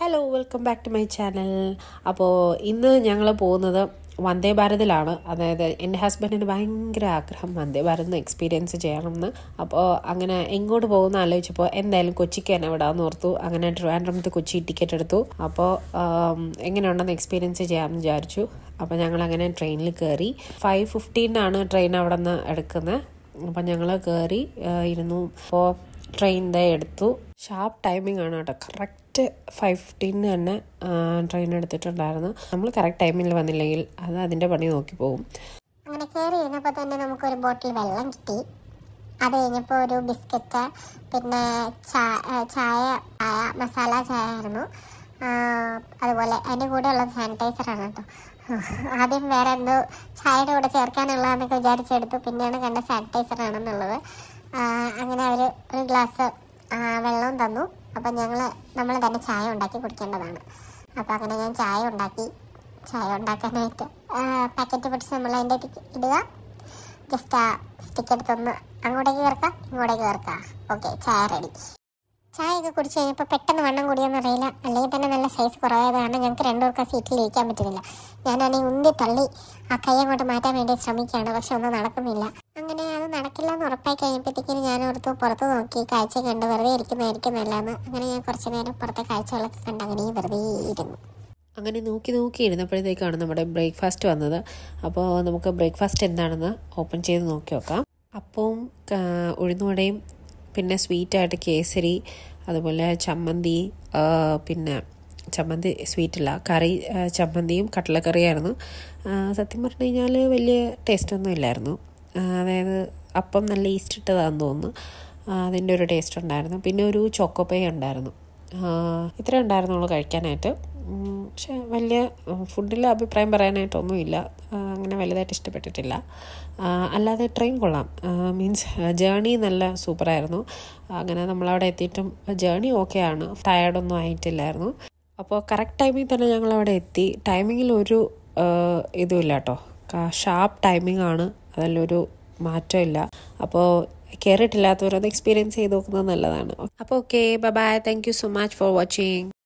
hello welcome back to my channel അപ്പോൾ ഇന്ന് ഞങ്ങൾ പോകുന്നത് വന്ദേ ഭാരതിലാണ് അതായത് എൻ്റെ ഹസ്ബൻഡിന് ഭയങ്കര ആഗ്രഹം വന്ദേ ഭാരത് എക്സ്പീരിയൻസ് ചെയ്യണമെന്ന് അപ്പോൾ അങ്ങനെ എങ്ങോട്ട് പോകുന്ന ആലോചിച്ചപ്പോൾ എന്തായാലും കൊച്ചിക്ക് തന്നെ വിടാമെന്ന് ഓർത്തു അങ്ങനെ ട്രിവാൻഡ്രമത്ത് കൊച്ചി ടിക്കറ്റ് എടുത്തു അപ്പോൾ എങ്ങനെയുണ്ടെന്ന് എക്സ്പീരിയൻസ് ചെയ്യാമെന്ന് വിചാരിച്ചു അപ്പോൾ ഞങ്ങൾ അങ്ങനെ ട്രെയിനിൽ കയറി ഫൈവ് ഫിഫ്റ്റീനാണ് ട്രെയിൻ അവിടെ നിന്ന് എടുക്കുന്നത് അപ്പം ഞങ്ങൾ കയറി ഇരുന്നു അപ്പോൾ ട്രെയിൻ ദേ എടുത്തു ഷാർപ്പ് ടൈമിംഗ് ആണ് കേട്ടോ കറക്റ്റ് ഫൈവ് ഫിഫ്റ്റീന് തന്നെ ട്രെയിൻ എടുത്തിട്ടുണ്ടായിരുന്നു നമ്മൾ കറക്റ്റ് ടൈമിൽ വന്നില്ലെങ്കിൽ അത് അതിൻ്റെ പണി നോക്കി പോകും അങ്ങനെ കയറി ഇരുന്നപ്പോൾ തന്നെ നമുക്കൊരു ബോട്ടിൽ വെള്ളം കിട്ടി അത് കഴിഞ്ഞപ്പോൾ ഒരു ബിസ്ക്കറ്റ് പിന്നെ ചാ- ആ, ചായ ചായ മസാല ചായ ആയിരുന്നു ആ, അതുപോലെ അതിൻ്റെ കൂടെ ഉള്ളത് സാനിറ്റൈസറാണ് കേട്ടോ ആദ്യം വേറെ എന്തോ ചായയുടെ കൂടെ ചേർക്കാനുള്ളതെന്നൊക്കെ വിചാരിച്ചെടുത്തു പിന്നെയാണ് കണ്ട സാനിറ്റൈസർ ആണെന്നുള്ളത് ആ, അങ്ങനെ അവർ ഒരു ഗ്ലാസ് വെള്ളവും തന്നു അപ്പം ഞങ്ങൾ നമ്മൾ തന്നെ ചായ ഉണ്ടാക്കി കുടിക്കേണ്ടതാണ് അപ്പോൾ അങ്ങനെ ഞാൻ ചായ ഉണ്ടാക്കി ചായ ഉണ്ടാക്കാനായിട്ട് പാക്കറ്റ് പിടിച്ച് നമ്മൾ അതിൻ്റെ ഇടുക ജസ്റ്റ് ആ സ്റ്റിക്ക് എടുത്തൊന്ന് അങ്ങോട്ടേക്ക് ചേർക്കാം ഇങ്ങോട്ടേക്ക് ചേർക്കാം ഓക്കെ ചായ റെഡി ചായയൊക്കെ കുടിച്ച് കഴിഞ്ഞപ്പോൾ പെട്ടെന്ന് വണ്ണം കൂടിയെന്ന് അറിയില്ല അല്ലെങ്കിൽ തന്നെ നല്ല സൈസ് കുറവായത് കാരണം ഞങ്ങൾക്ക് രണ്ടുപേർക്ക് ആ സീറ്റിൽ ഇരിക്കാൻ പറ്റുന്നില്ല ഞാനാണെങ്കിൽ ഉന്തി തള്ളി ആ കൈ അങ്ങോട്ട് മാറ്റാൻ വേണ്ടി ശ്രമിക്കുകയാണ് പക്ഷെ ഒന്നും നടക്കുന്നില്ല അങ്ങനെ അത് നടക്കില്ല എന്ന് ഉറപ്പായി കഴിഞ്ഞപ്പോഴത്തേക്കിന് ഞാൻ ഓർത്തു പുറത്ത് നോക്കി കാഴ്ച കണ്ട് വെറുതെ ഇരിക്കുന്നതായിരിക്കും നല്ലതെന്ന് അങ്ങനെ ഞാൻ കുറച്ച് നേരം പുറത്തെ കാഴ്ചകളൊക്കെ കണ്ട് അങ്ങനെ വെറുതെ ഇരുന്നു അങ്ങനെ നോക്കി നോക്കി ഇരുന്നപ്പോഴത്തേക്കാണ് നമ്മുടെ ബ്രേക്ക്ഫാസ്റ്റ് വന്നത് അപ്പോൾ നമുക്ക് ബ്രേക്ക്ഫാസ്റ്റ് എന്താണെന്ന് ഓപ്പൺ ചെയ്ത് നോക്കി നോക്കാം അപ്പവും ക- ഉഴുന്നുവടയും പിന്നെ സ്വീറ്റായിട്ട് കേസരി അതുപോലെ ചമ്മന്തി ആ, പിന്നെ ചമ്മന്തി സ്വീറ്റില്ല കറി ആ, ചമ്മന്തിയും കടലക്കറിയായിരുന്നു ആ, സത്യം പറഞ്ഞു കഴിഞ്ഞാൽ വലിയ ടേസ്റ്റൊന്നും ഇല്ലായിരുന്നു ആ, അതായത് അപ്പം നല്ല ഈസ്റ്റ് ഇട്ടതാണെന്ന് തോന്നുന്നു ആ, അതിൻ്റെ ഒരു ടേസ്റ്റ് ഉണ്ടായിരുന്നു പിന്നെ ഒരു ചോക്കോപ്പേ ഉണ്ടായിരുന്നു ഇത്ര ഉണ്ടായിരുന്നുള്ളൂ കഴിക്കാനായിട്ട് ഉം, പക്ഷെ വലിയ ഫുഡിൽ അഭിപ്രായം പറയാനായിട്ടൊന്നുമില്ല ആ, അങ്ങനെ വലുതായിട്ട് ഇഷ്ടപ്പെട്ടിട്ടില്ല ആ, അല്ലാതെ ട്രെയിൻ കൊള്ളാം മീൻസ് ജേണി നല്ല സൂപ്പറായിരുന്നു അങ്ങനെ നമ്മളവിടെ എത്തിയിട്ടും ജേണി ഓക്കെ ആണ് ടയർഡൊന്നും ആയിട്ടില്ലായിരുന്നു അപ്പോൾ കറക്റ്റ് ടൈമിൽ തന്നെ ഞങ്ങൾ അവിടെ എത്തി ടൈമിങ്ങിൽ ഒരു ആ, ഇതുമില്ല കേട്ടോ ഷാർപ്പ് ടൈമിംഗ് ആണ് അതിലൊരു മാറ്റമില്ല അപ്പോൾ കയറിയിട്ടില്ലാത്തവരത് എക്സ്പീരിയൻസ് ചെയ്ത് നോക്കുന്നത് നല്ലതാണ് അപ്പോൾ okay bye thank you so much for watching